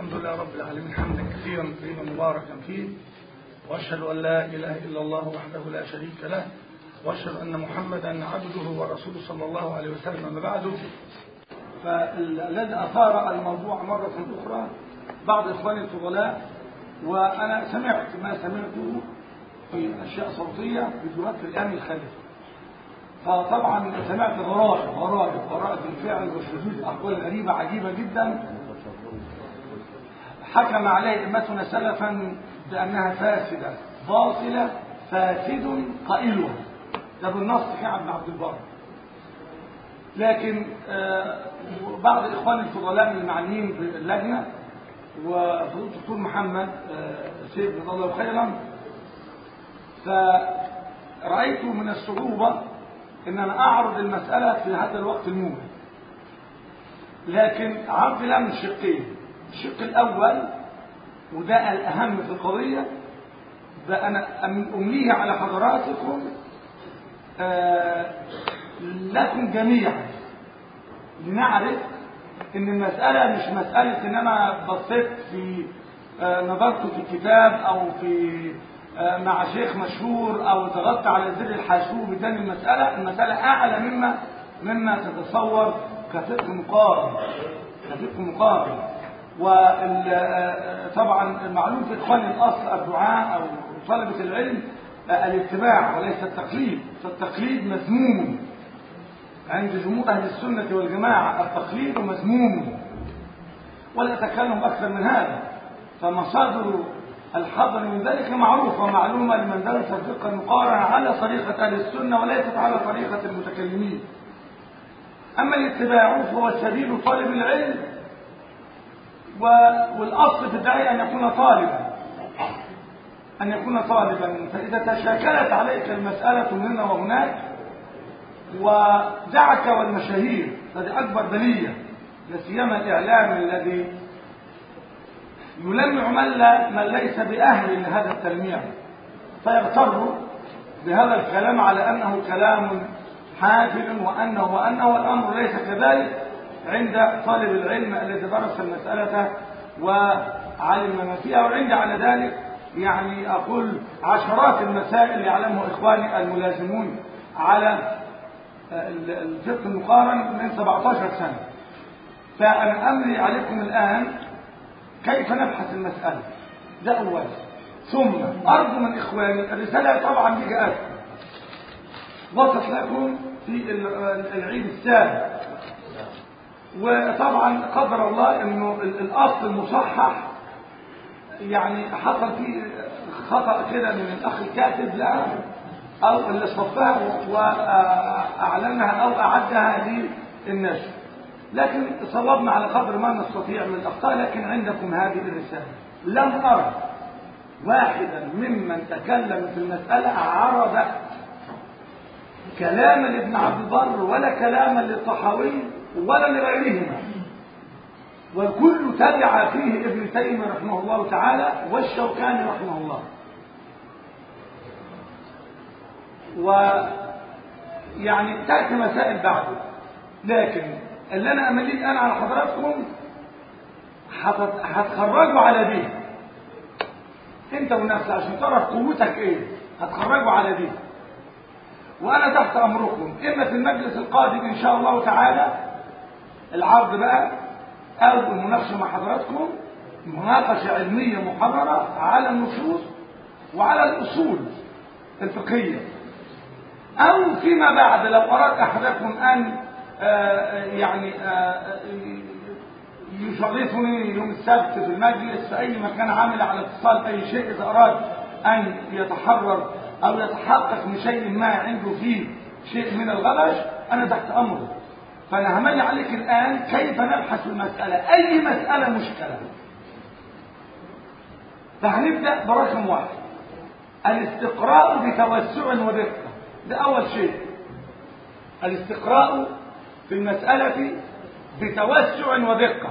الحمد لله رب العالمين حمدا كثيرا طيبا مباركا فيه واشهد ان لا اله الا الله وحده لا شريك له واشهد ان محمدا عبده ورسوله صلى الله عليه وسلم اما بعد فالذي اثار الموضوع مره اخرى بعض اخواني الفضلاء وانا سمعت ما سمعته في اشياء صوتيه فيديوهات في الايام الخاليه فطبعا سمعت غرائب غرائب غرائب الفعل وشذوذ اقوال غريبه عجيبه جدا حكم عليه ائمتنا سلفا بانها فاسده باطله فاسد قائلها ده بالنص في عبد عبد البر لكن آه بعض اخواني الفضلاء المعنيين باللجنه وفضيله الدكتور محمد آه سيف جزاه الله خيرا فرأيت من الصعوبة ان انا اعرض المسألة في هذا الوقت الموجود لكن عرض لها من شقين الشق الاول وده الاهم في القضية فانا امليه على حضراتكم آه لكم جميعا لنعرف ان المسألة مش مسألة ان انا بصيت في آه نظرت في كتاب او في مع شيخ مشهور او ضغطت على زر الحاسوب اداني المسألة المسألة اعلى مما مما تتصور كفقه مقارن كفقه مقارن وطبعا المعلوم في اخواني الاصل الدعاء او طلبة العلم الاتباع وليس التقليد فالتقليد مذموم عند جمهور اهل السنة والجماعة التقليد مذموم ولا اتكلم اكثر من هذا فمصادر الحظر من ذلك معروفة ومعلومة لمن درس الفقه المقارنة على طريقة أهل السنة وليست على طريقة المتكلمين أما الاتباع فهو سبيل طالب العلم والأصل في الداعي أن يكون طالبا أن يكون طالبا فإذا تشاكلت عليك المسألة من هنا وهناك ودعك والمشاهير هذه أكبر بلية لا سيما الإعلام الذي يلمع من, لا من ليس بأهل لهذا التلميع فيغتر بهذا الكلام على أنه كلام حافل وأنه وأنه والأمر ليس كذلك عند طالب العلم الذي درس المسألة وعلم ما فيها وعند على ذلك يعني أقول عشرات المسائل يعلمها إخواني الملازمون على الفقه المقارن من 17 سنة فأنا أمري عليكم الآن كيف نبحث المسألة ده أولا ثم أرجو من إخواني الرسالة طبعا دي جاءت وصلت لكم في العيد السابع وطبعا قدر الله انه الاصل المصحح يعني حصل فيه خطأ كده من الاخ الكاتب لها او اللي صفها واعلنها او اعدها للنشر لكن صوبنا على قدر ما نستطيع من الأخطاء لكن عندكم هذه الرسالة لم أرى واحدا ممن تكلم في المسألة عرض كلاما لابن عبد البر ولا كلاما للطحاوي ولا لغيرهما والكل تبع فيه ابن تيمية رحمه الله تعالى والشوكاني رحمه الله ويعني تأتي مسائل بعده لكن اللي انا امليه الان على حضراتكم هتخرجوا على دي انت ونفسك عشان تعرف قوتك ايه هتخرجوا على دي وانا تحت امركم اما في المجلس القادم ان شاء الله تعالى العرض بقى او المناقشه مع حضراتكم مناقشه علميه محرره على النصوص وعلى الاصول الفقهيه او فيما بعد لو اراد احدكم ان آه يعني آه يشرفني يوم السبت في المجلس في أي مكان عامل على اتصال بأي شيء إذا أراد أن يتحرر أو يتحقق من شيء ما عنده فيه شيء من الغبش أنا تحت أمره فأنا هملي عليك الآن كيف نبحث المسألة أي مسألة مشكلة فهنبدأ برقم واحد الاستقراء بتوسع ودقة ده أول شيء الاستقراء في المسألة بتوسع ودقة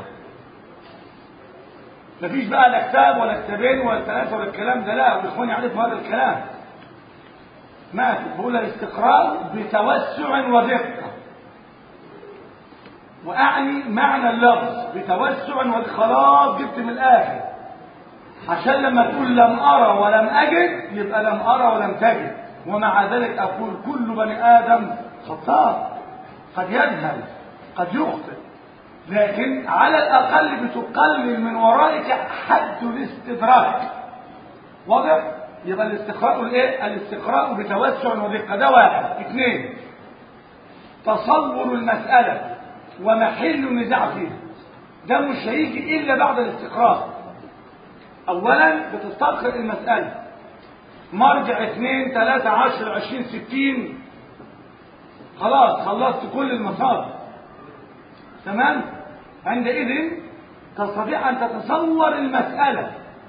مفيش بقى لا كتاب ولا كتابين ولا ثلاثة ولا الكلام ده لا والإخوان يعرفوا هذا الكلام ما في بقول الاستقراء بتوسع ودقة واعني معنى اللفظ بتوسع خلاص جبت من الاخر عشان لما تقول لم ارى ولم اجد يبقى لم ارى ولم تجد ومع ذلك اقول كل بني ادم خطاء قد يذهل قد يخطئ لكن على الاقل بتقلل من ورائك حد الاستدراك واضح يبقى الاستقراء الايه الاستقراء بتوسع ودقه ده واحد اثنين تصور المساله ومحل النزاع فيها ده مش هيجي الا بعد الاستقراء اولا بتستقرئ المساله مرجع اثنين ثلاثة عشر عشرين ستين خلاص خلصت كل المصادر تمام عندئذ تستطيع ان تتصور المساله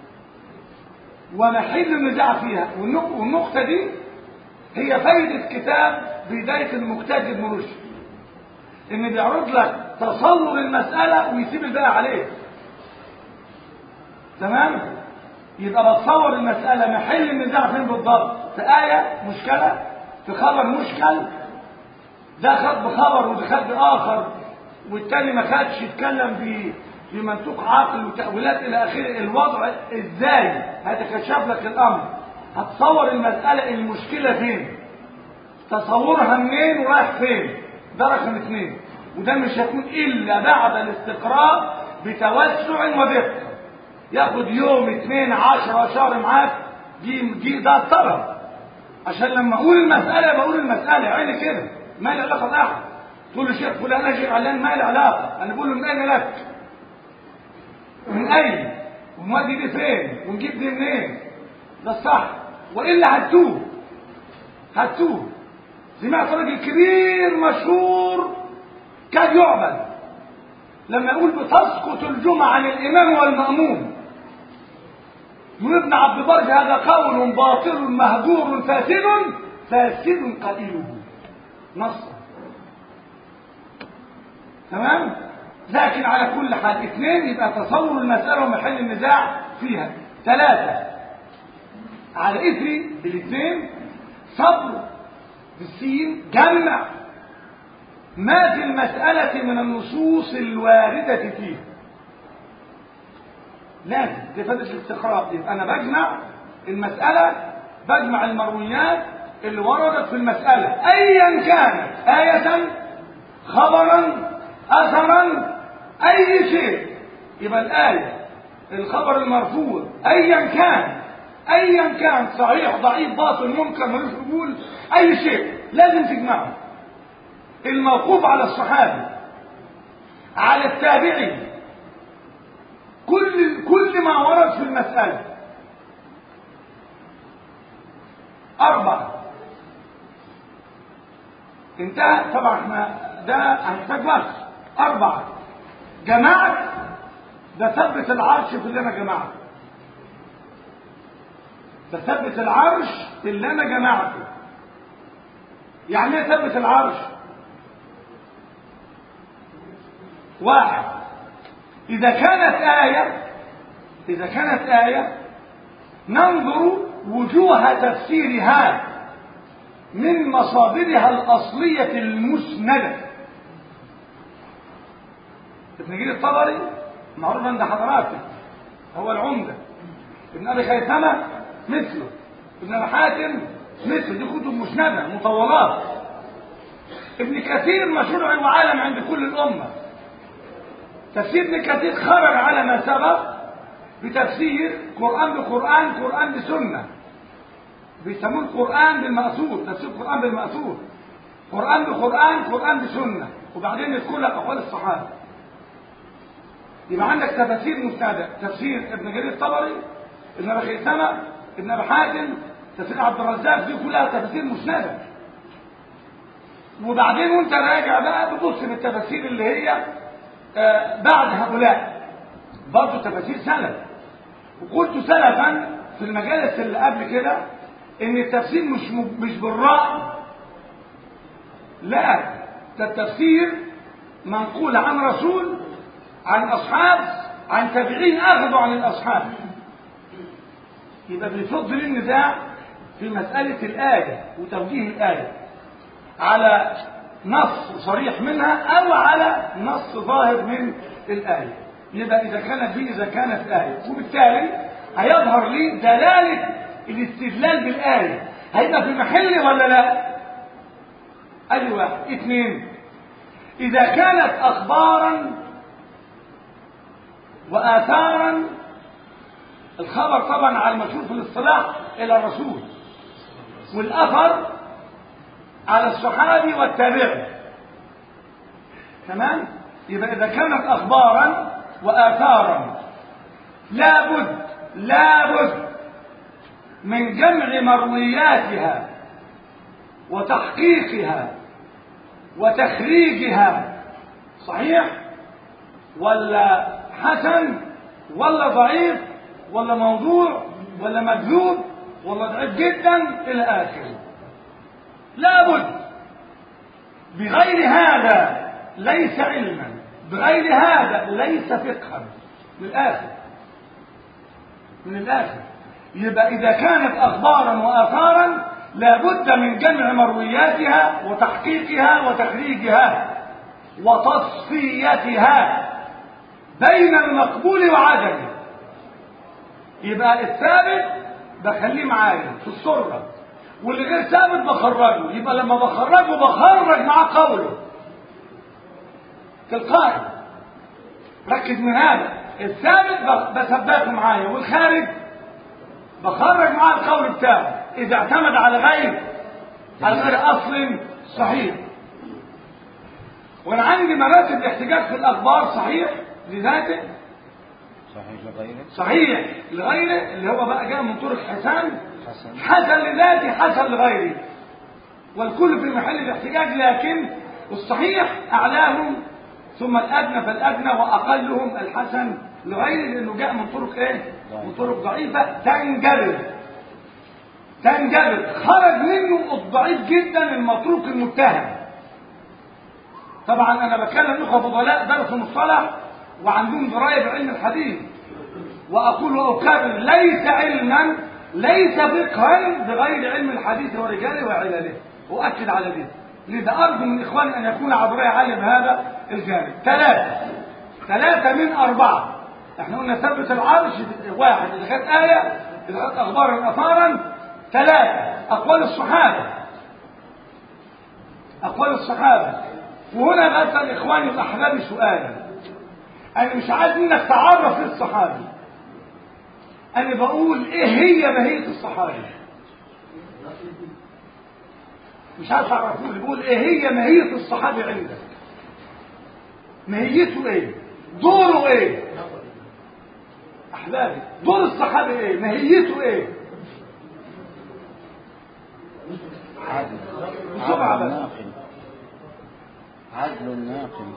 ومحل النزاع فيها والنقطة دي هي فايدة كتاب بداية المجتهد ابن رشد ان بيعرض لك تصور المسألة ويسيب الباقي عليه تمام يبقى بتصور المسألة محل النزاع فين بالضبط في آية مشكلة في خبر مشكل ده خد بخبر وده خد بآخر والتاني ما خدش يتكلم ب بمنطوق عقل وتأويلات إلى آخره الوضع إزاي هتكشف لك الأمر هتصور المسألة المشكلة فين تصورها منين ورايح فين ده رقم اثنين وده مش هيكون إلا بعد الاستقراء بتوسع ودقة ياخد يوم اثنين عشرة شهر معاك دي دي ده الطلب عشان لما اقول المسألة بقول المسألة عيني كده ما لي علاقة بأحد تقول له شيخ فلان اجي علان ما لي علاقة انا بقول له من اين لك من اين ونودي دي فين ونجيب دي منين ده الصح والا هتوه هتوه سمعت راجل كبير مشهور كان يعبد لما يقول بتسقط الجمعة عن الإمام والمأموم يقول ابن عبد البر هذا قول باطل مهجور فاسد فاسد قليله نصا تمام لكن على كل حال اثنين يبقى تصور المسألة ومحل النزاع فيها ثلاثة على إثر الاثنين صبر بالسين جمع ما في المسألة من النصوص الواردة فيه لازم دي فائدة الاستقراء يبقى أنا بجمع المسألة بجمع المرويات اللي وردت في المسألة أيا كانت آية خبرا أثرا أي شيء يبقى الآية الخبر المرفوع أيا كان أيا كان صحيح ضعيف باطل منكر ملوش قبول أي شيء لازم تجمعه الموقوف على الصحابي على التابعي كل كل ما ورد في المسألة أربعة انتهى طبعا احنا ده هنحتاج وقت أربعة جماعة ده ثبت العرش في اللي أنا جمعته ده ثبت العرش في اللي أنا جمعته يعني ايه ثبت العرش؟ واحد إذا كانت آية إذا كانت آية ننظر وجوه تفسيرها من مصادرها الأصلية المسندة ابن جرير الطبري معروف عند حضراتك هو العمدة ابن أبي خيثمة مثله ابن أبي حاتم مثله دي كتب مسندة مطولات ابن كثير مشهور وعالم عند كل الأمة تفسير ابن كثير خرج على ما سبق بتفسير قرآن بقرآن قرآن بسنة بيسموه القرآن بالمأثور تفسير القرآن بالمأثور قرآن بقرآن قرآن بسنة وبعدين يذكر لك أقوال الصحابة يبقى عندك تفاسير مسندة تفسير ابن جرير الطبري ابن أبي خيثمة ابن أبي حاتم تفسير عبد الرزاق دي كلها تفاسير مسندة وبعدين وانت راجع بقى بتبص للتفاسير اللي هي آه بعد هؤلاء برضه تفاسير سلف وقلت سلفا في المجالس اللي قبل كده ان التفسير مش مش بالرأي لا ده التفسير منقول عن رسول عن اصحاب عن تابعين اخذوا عن الاصحاب يبقى بيفضل النزاع في مسألة الآية وتوجيه الآية على نص صريح منها او على نص ظاهر من الايه يبقى اذا كانت دي اذا كانت ايه وبالتالي هيظهر لي دلاله الاستدلال بالايه هيبقى في محل ولا لا ادي واحد اثنين اذا كانت اخبارا واثارا الخبر طبعا على المشهور في الاصطلاح الى الرسول والاثر على الصحابي والتابعي تمام يبقى اذا كانت اخبارا واثارا لابد لابد من جمع مروياتها وتحقيقها وتخريجها صحيح ولا حسن ولا ضعيف ولا موضوع ولا مكذوب ولا ضعيف جدا الى اخره لابد بغير هذا ليس علما بغير هذا ليس فقها من الاخر من الاخر يبقى اذا كانت اخبارا واثارا لابد من جمع مروياتها وتحقيقها وتخريجها وتصفيتها بين المقبول وعدمه يبقى الثابت بخليه معايا في السرة واللي غير ثابت بخرجه يبقى لما بخرجه بخرج معاه قوله تلقائي ركز من هذا الثابت بثبته معايا والخارج بخرج معاه القول بتاعه اذا اعتمد على غير على غير اصل صحيح وانا عندي مراتب الاحتجاج في الاخبار صحيح لذاته صحيح لغيره صحيح لغيره اللي هو بقى جاء من طرق حسان حسن حسن لذاته حسن لغيره والكل في محل الاحتجاج لكن الصحيح اعلاهم ثم الادنى فالادنى واقلهم الحسن لغيره لانه جاء من طرق ايه من طرق ضعيفه تنجبر تنجبر خرج منه الضعيف جدا المتروك المتهم طبعا انا بتكلم اخوه فضلاء درسوا مصطلح وعندهم درايه بعلم الحديث واقول واكرر ليس علما ليس فقها بغير علم الحديث ورجاله وعلله اؤكد على ذلك لذا ارجو من اخواني ان يكون عبرية عالم هذا الجانب ثلاثه ثلاثه من اربعه احنا قلنا ثبت العرش واحد اذا كانت ايه اذا كانت اخبارا اثارا ثلاثه اقوال الصحابه اقوال الصحابه وهنا بسال اخواني واحبابي سؤالا انا مش عايز منك تعرف للصحابي انا بقول ايه هي ماهيه الصحابي مش عايز تعرفوني بقول ايه هي ماهيه الصحابي عندك ماهيته ايه دوره ايه احبابي دور الصحابي ايه ماهيته ايه عدل بسرعة عدل بس. ناقل عدل ناقل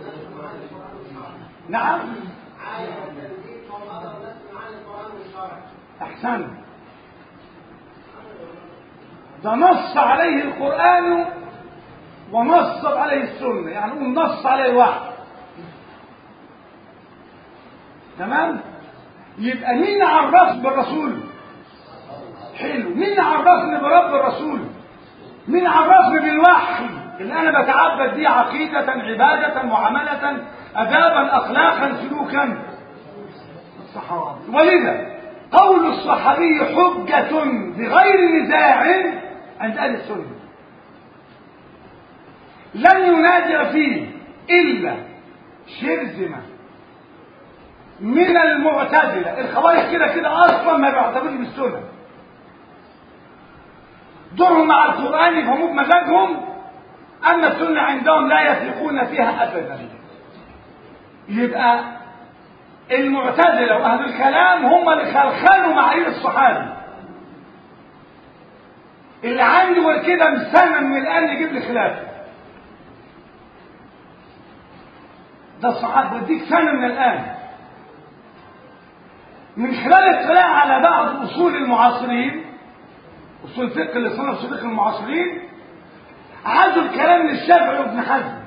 نعم احسن ده نص عليه القرآن ونص عليه السنة يعني نقول نص عليه الوحي تمام يبقى مين عرفني بالرسول حلو مين عرفني برب الرسول مين عرفني بالوحي اللي انا بتعبد بيه عقيدة عبادة معاملة ادابا اخلاقا سلوكا الصحابة ولذا قول الصحابي حجة بغير نزاع عند اهل السنة لن ينازع فيه الا شرذمة من المعتزلة الخوارج كده كده اصلا ما بيعتبروش بالسنة دورهم مع القرآن يفهموه بمزاجهم أما السنة عندهم لا يثقون فيها أبدا يبقى المعتزلة وأهل الكلام هم اللي خلخلوا معايير الصحابي اللي عنده كده مسنن من الآن يجيب لي خلافه ده الصحابة بديك سنة من الآن من خلال الاطلاع على بعض أصول المعاصرين أصول الفقه اللي صنف أصول فقه المعاصرين عادوا الكلام للشافعي وابن حزم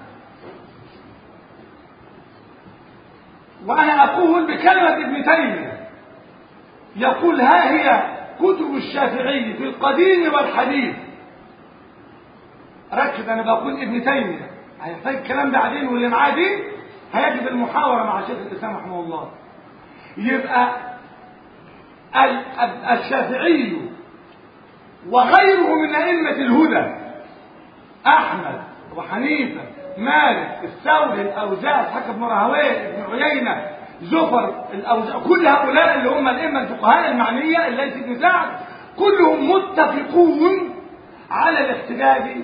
وأنا أقول بكلمة ابن تيمية يقول ها هي كتب الشافعي في القديم والحديث ركز انا بقول ابن تيميه هيحتاج الكلام ده بعدين واللي معاه دي هيجد المحاوره مع شيخ الاسلام رحمه الله يبقى ال- ال- الشافعي وغيره من ائمه الهدى احمد وحنيفه مالك الثوري الاوزاعي حكم بن راهويه ابن عيينه زفر الاوزاعي كل هؤلاء اللي هم الائمه الفقهاء المعنيه الليث بن سعد كلهم متفقون على الاحتجاج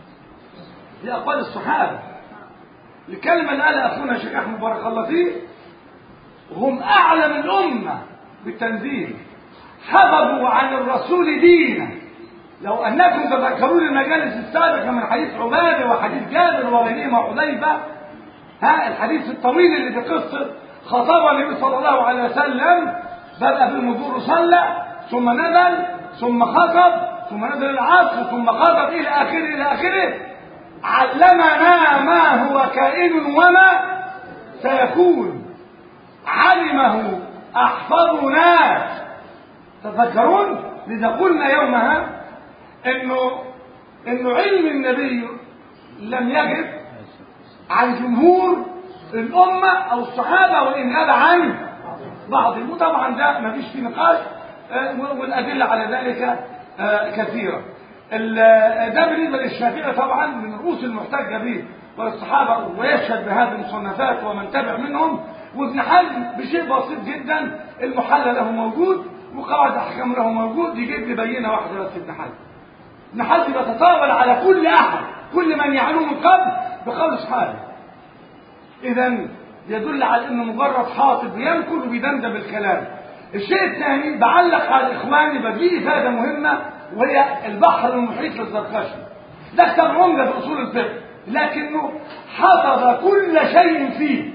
بأقوال الصحابة الكلمة اللي قالها أخونا الشيخ أحمد بارك الله فيه هم أعلم الأمة بالتنزيل حفظوا عن الرسول دينا لو أنكم تذكرون المجالس السابقة من حديث عبادة وحديث جابر وغيرهما وحذيفة ها الحديث الطويل اللي في قصة خطب النبي صلى الله عليه وسلم بدأ بالمدور صلى ثم نزل ثم خطب ثم نزل العصر ثم خطب إلى آخره إلى آخره علمنا ما هو كائن وما سيكون علمه أحفظنا تذكرون لذا قلنا يومها انه انه علم النبي لم يجب عن جمهور الامه او الصحابه وان غاب عن بعضهم وطبعا ده ما فيش فيه نقاش آه، والادله على ذلك آه، كثيره ال- ده بالنسبه للشافعي طبعا من رؤوس المحتج به والصحابه ويشهد بهذه المصنفات ومن تبع منهم وابن حزم بشيء بسيط جدا المحلل له موجود وقواعد الاحكام له موجود يجيب لي بينه واحده بس ابن حزم ابن حزم يتطاول على كل احد كل من يعلو من قبل بقول اصحابه اذا يدل على انه مجرد حاطب بينكر وبيدندن بالكلام الشيء الثاني بعلق على اخواني بدي افاده مهمه وهي البحر المحيط للزركشي ده كتاب عمده في اصول الفقه لكنه حفظ كل شيء فيه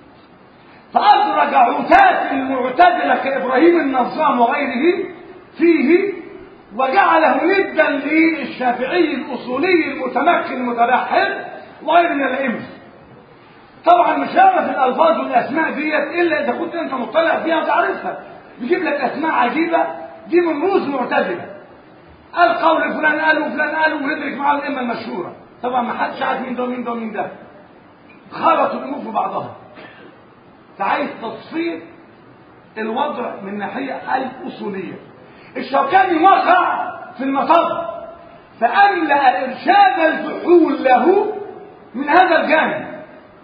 فأدرج عتاة المعتزلة كإبراهيم النظام وغيره فيه وجعله ندا للشافعي الأصولي المتمكن المتبحر وغير من الأئمة طبعا مش هعرف الألفاظ والأسماء ديت إلا إذا كنت أنت مطلع فيها وتعرفها يجيب لك أسماء عجيبة دي من رؤوس معتزلة قال قول فلان قال وفلان قال وندرك معاه الأئمة المشهورة طبعا ما حدش عارف مين ده ومين ده ومين ده خلطوا الأمور في بعضها فعايز تصفير الوضع من الناحية الأصولية الشوكاني وقع في المطب فأملأ إرشاد الفحول له من هذا الجانب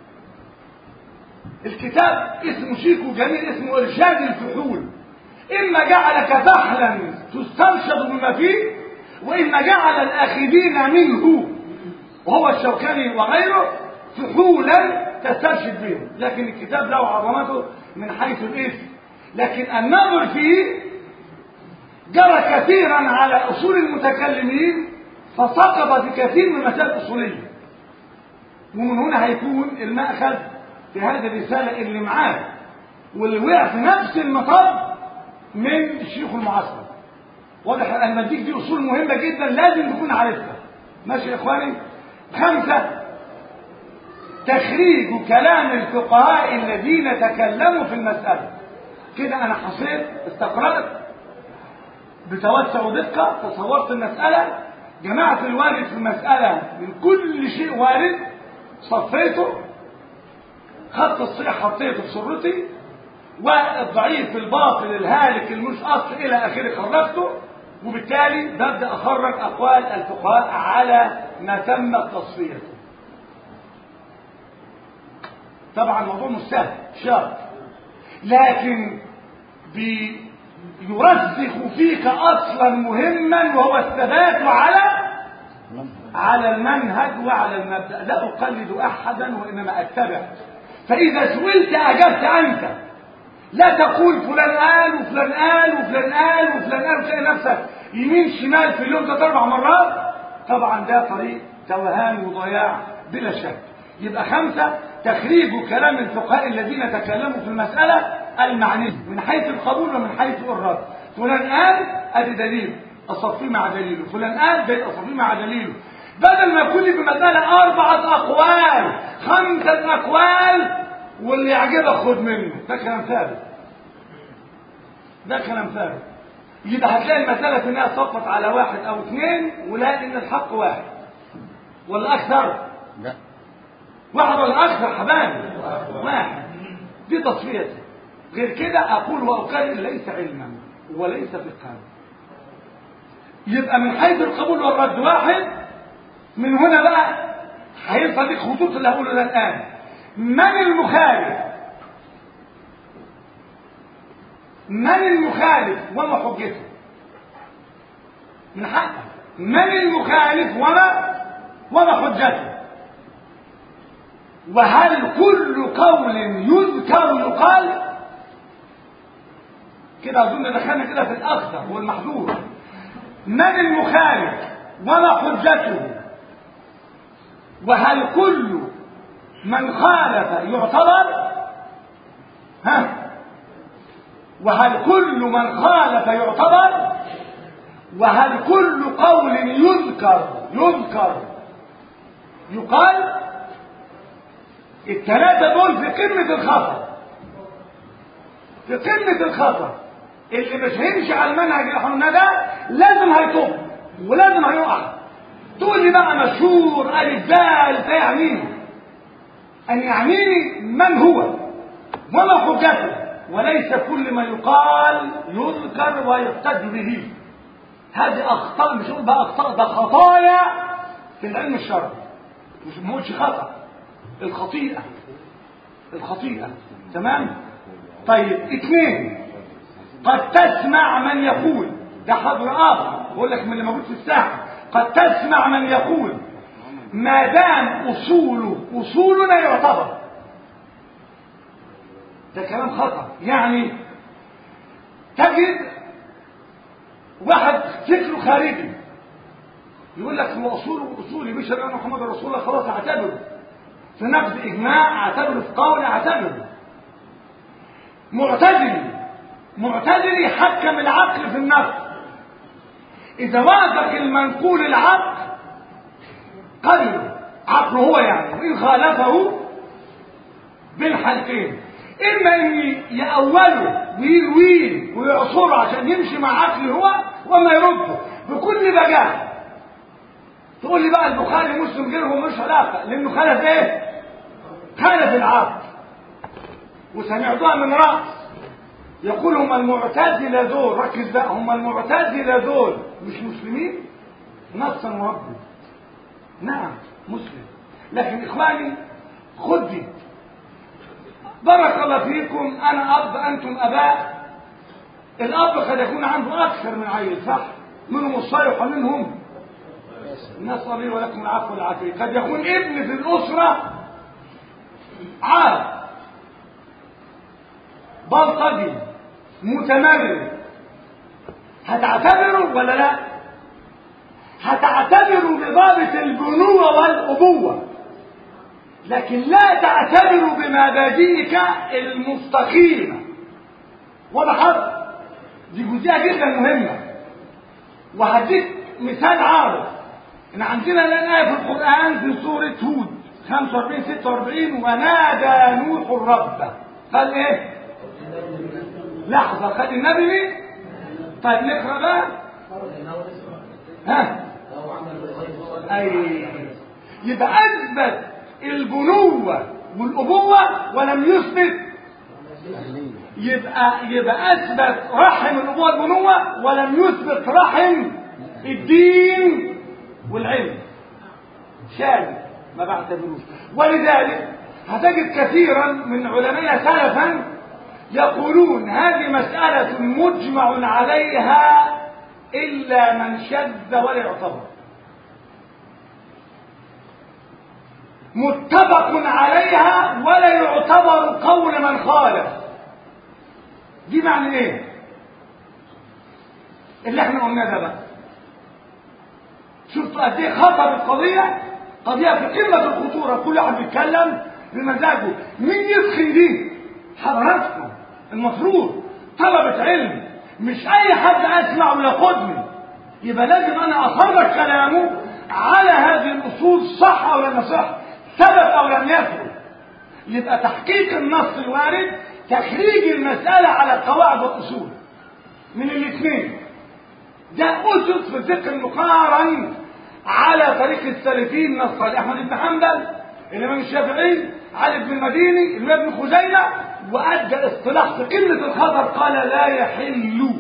الكتاب اسمه شيك وجميل اسمه إرشاد الفحول إما جعلك فحلا تستنشد بما فيه وإما جعل الآخذين منه وهو الشوكاني وغيره فحولا تسترشد بهم لكن الكتاب له عظمته من حيث الاسم لكن النظر فيه جرى كثيرا على اصول المتكلمين فسقط في كثير من المسائل الاصوليه ومن هنا هيكون المأخذ في هذه الرسالة اللي معاه واللي وقع في نفس المطب من الشيخ المعاصر واضح انا بديك دي اصول مهمه جدا لازم تكون عارفها ماشي يا اخواني خمسه تخريج كلام الفقهاء الذين تكلموا في المسألة كده أنا حصيت استقرأت بتوسع ودقة تصورت المسألة جمعت الوارد في المسألة من كل شيء وارد صفيته خدت الصحيح حطيته في سرتي والضعيف الباطل الهالك المش أصل إلى آخره خرجته وبالتالي ببدأ أخرج أقوال الفقهاء على ما تم تصفيته طبعا الموضوع مش سهل شاق لكن بيرسخ فيك اصلا مهما وهو الثبات على على المنهج وعلى المبدا لا اقلد احدا وانما اتبع فاذا سئلت اجبت انت لا تقول فلان قال وفلان قال وفلان قال وفلان قال وتلاقي نفسك يمين شمال في اليوم ثلاث اربع مرات طبعا ده طريق توهان وضياع بلا شك يبقى خمسة تخريج كلام الفقهاء الذين تكلموا في المسألة المعنية من حيث القبول ومن حيث الرد فلان قال ادي دليل اصفيه مع دليله فلان قال ده اصفيه مع دليله بدل ما يكون لي في مسألة أربعة أقوال خمسة أقوال واللي يعجبك خد منه ده كلام ثابت ده كلام ثابت يبقى هتلاقي المسألة في انها صفت على واحد أو اثنين ولا إن الحق واحد ولا اكثر لا واحد ولا اكثر حبايبي واحد دي تصفيه غير كده اقول واكرر ليس علما وليس فقها يبقى من حيث القبول والرد واحد من هنا بقى هيبقى دي خطوط اللي هقوله ده الان من المخالف من المخالف وما حجته من حقه من المخالف وما وما حجته وهل كل قول يذكر يقال كده اظن دخلنا كده في الاخطر والمحظور من المخالف وما حجته وهل كل من خالف يعتبر ها وهل كل من خالف يعتبر وهل كل قول يذكر يذكر يقال الثلاثة دول في قمة الخطر في قمة الخطر اللي مش هيمشي على المنهج اللي احنا ده لازم هيطب ولازم هيقع تقول لي بقى مشهور الف زال ده يعنيني ان يعنيني من هو وما حجته وليس كل ما يقال يذكر ويحتج به هذه اخطاء مش هقول بقى اخطاء ده خطايا في العلم الشرعي مش مقولش خطا الخطيئه الخطيئه تمام طيب اثنين قد تسمع من يقول ده حضر اخر بقول لك من اللي موجود في الساحه قد تسمع من يقول ما دام اصوله اصولنا يعتبر ده كلام خطا يعني تجد واحد فكره خارجي يقول لك هو اصوله اصولي مش ان محمد رسول الله خلاص اعتبره في نقد اجماع اعتبره في قول اعتبره معتدلي معتدلي حكم العقل في النقد اذا وافق المنقول العقل قبله عقله هو يعني وان خالفه بالحالتين اما ان يأوله ويرويه ويعصره عشان يمشي مع عقله هو وما يرده بكل بجاحه تقول لي بقى البخاري مسلم غيره مش علاقه لانه خالف ايه خالف العقل وسمعتها من راس يقول هم المعتزله دول ركز بقى هم المعتزله دول مش مسلمين نصا وربي نعم مسلم لكن اخواني خد دي بارك الله فيكم انا اب انتم اباء الاب قد يكون عنده اكثر من عيل صح منهم الصالح ومنهم نسال لي ولكم العفو والعافيه قد يكون ابن في الاسره عار بلطجي متمرد هتعتبره ولا لا هتعتبره بضابط البنوة والأبوة لكن لا تعتبر بمبادئك المستقيمة وضحت دي جزئية جدا مهمة وهديك مثال عارض ان عندنا الان آية في القرآن في سورة هود 45 46 ونادى نوح الرب قال ايه لحظة خد النبي ليه طيب نقرأ بقى ها اي يبقى اثبت البنوة والابوة ولم يثبت يبقى يبقى اثبت رحم الابوة والبنوة ولم يثبت رحم الدين والعلم شاذ ما بعتبروش ولذلك هتجد كثيرا من علماء سلفا يقولون هذه مسألة مجمع عليها إلا من شذ ولا يعتبر متفق عليها ولا يعتبر قول من خالف دي معنى ايه اللي احنا قلناه ده بقى شفتوا قد ايه خطر القضيه قضيه في قمه الخطوره كل واحد بيتكلم بمزاجه مين يدخل دي حضراتكم المفروض طلبة علم مش اي حد اسمع وياخدني يبقى لازم انا اخرج كلامه على هذه الاصول صح او لم يصح ثبت او لم يثبت يبقى تحقيق النص الوارد تخريج المسألة على قواعد والاصول من الاثنين ده اسس في الفقه المقارن على طريق السلفين من الصالح احمد بن حنبل الامام الشافعي علي بن المديني الامام ابن خزيمه وادى اصطلاح في قله الخطر قال لا يحل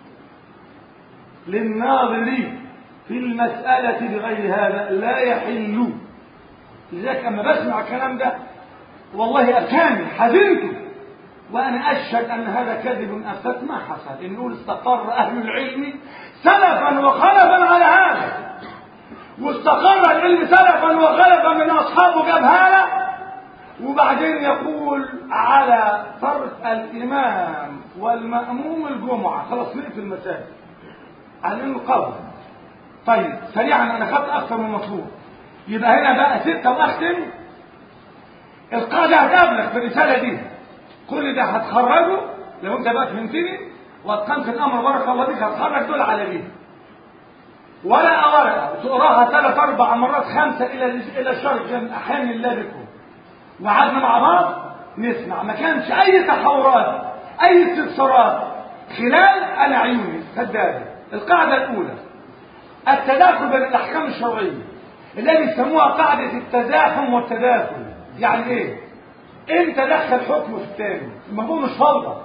للناظر في المسألة بغير هذا لا يحل لذلك أما بسمع الكلام ده والله أبكاني حزنت وأنا أشهد أن هذا كذب أفتت ما حصل إن نقول استقر أهل العلم سلفا وخلفا على هذا واستقر العلم سلفا وخلفا من أصحابه جاب هذا وبعدين يقول على ترك الإمام والمأموم الجمعة خلاص نقفل المساجد على انه قول طيب سريعا انا خدت اكثر من مطلوب يبقى هنا بقى ستة واختم القاعدة هتقابلك في الرسالة دي كل ده هتخرجه لو انت بقى فهمتني واتقنت الامر بارك الله بيك هتخرج دول على دي ورقة ورقة تقراها ثلاث اربع مرات خمسة الى الى الشرق احيانا الله بكم وقعدنا مع بعض نسمع ما كانش اي تحورات اي استفسارات خلال انا عيوني سدادي القاعدة الأولى التداخل بين الأحكام الشرعية اللي بيسموها قاعدة التزاحم والتداخل يعني إيه؟ أنت دخل حكم في الثاني الموضوع مش فوضى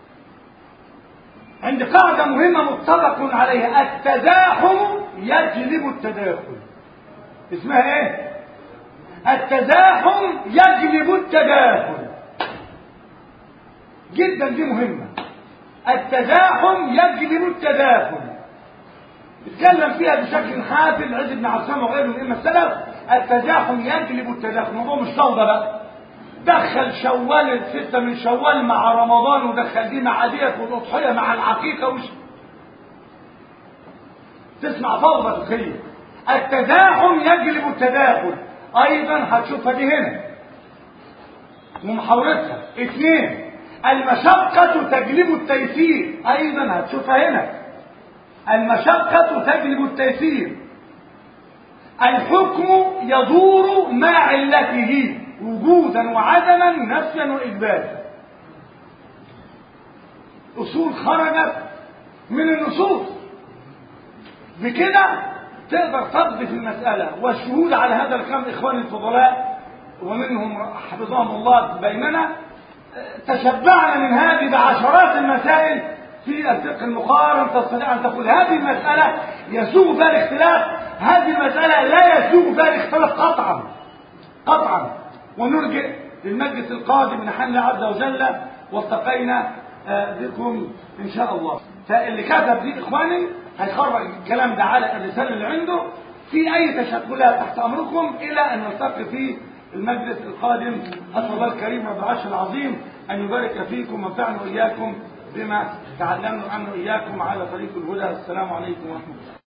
عند قاعدة مهمة متفق عليها التزاحم يجلب التداخل اسمها ايه؟ التزاحم يجلب التداخل جدا دي مهمة التزاحم يجلب التداخل اتكلم فيها بشكل حافل العز بن عصام وغيره من ائمه السلف التزاحم يجلب التداخل الموضوع مش فوضى بقى دخل شوال ستة من شوال مع رمضان ودخل دي مع ديت والأضحية مع العقيقة وش تسمع فوضى فقهية التزاحم يجلب التداخل أيضا هتشوفها دي هنا ومحاورتها اثنين المشقة تجلب التيسير أيضا هتشوفها هنا المشقة تجلب التيسير الحكم يدور مع علته وجودا وعدما نفيا وإثباتا أصول خرجت من النصوص بكده تقدر تقضي في المسألة والشهود على هذا الكم إخواني الفضلاء ومنهم حفظهم الله بيننا تشبعنا من هذه بعشرات المسائل في الفقه المقارن تستطيع ان تقول هذه المساله يسوغ فيها الاختلاف هذه المساله لا يسوغ فيها الاختلاف قطعا قطعا ونرجع للمجلس القادم من حل عز وجل والتقينا بكم ان شاء الله فاللي كتب دي اخواني هيخرج الكلام ده على الرساله اللي عنده في اي تشكلات تحت امركم الى ان نلتقي في المجلس القادم اسال الله الكريم رب العرش العظيم ان يبارك فيكم وينفعنا واياكم بما تعلمنا عنه اياكم على طريق الهدى السلام عليكم ورحمه الله